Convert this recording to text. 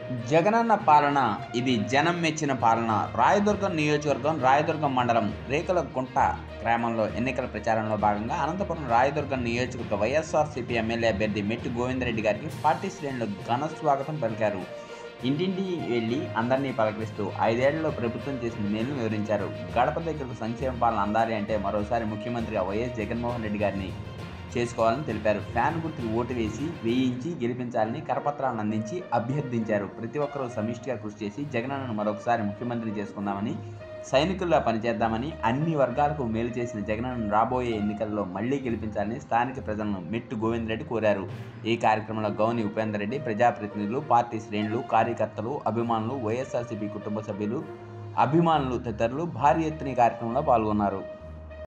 జగనన్న పాలన ఇది జనం మెచ్చిన పాలన రాయదుర్గం నియోజకవర్గం రాయదుర్గం మండలం రేకుల గుంట గ్రామంలో ఎన్నికల ప్రచారంలో భాగంగా అనంతపురం రాయదుర్గం నియోజకవర్గ వైఎస్ఆర్సీపీ ఎమ్మెల్యే అభ్యర్థి మెట్టు గోవిందరెడ్డి గారికి పార్టీ శ్రేణులు ఘన స్వాగతం పలికారు ఇంటింటి వెళ్ళి అందరినీ పలకరిస్తూ ఐదేళ్లలో ప్రభుత్వం చేసిన మేలును వివరించారు గడప దగ్గరకు సంక్షేమ పాలన అందాలి అంటే మరోసారి ముఖ్యమంత్రిగా వైఎస్ జగన్మోహన్ రెడ్డి గారిని చేసుకోవాలని తెలిపారు ఫ్యాన్ గుర్తుకు ఓటు వేసి వేయించి గెలిపించాలని కరపత్రాలను అందించి అభ్యర్థించారు ప్రతి ఒక్కరూ సమిష్టిగా కృషి చేసి జగనన్నను మరొకసారి ముఖ్యమంత్రి చేసుకుందామని సైనికుల్లా పనిచేద్దామని అన్ని వర్గాలకు మేలు చేసిన జగనన్నను రాబోయే ఎన్నికల్లో మళ్లీ గెలిపించాలని స్థానిక ప్రజలను మెట్టు గోవిందరెడ్డి కోరారు ఈ కార్యక్రమంలో గౌని ఉపేందర్ రెడ్డి ప్రజాప్రతినిధులు పార్టీ శ్రేణులు కార్యకర్తలు అభిమానులు వైఎస్ఆర్సీపీ కుటుంబ సభ్యులు అభిమానులు తదితరులు భారీ ఎత్తున ఈ కార్యక్రమంలో పాల్గొన్నారు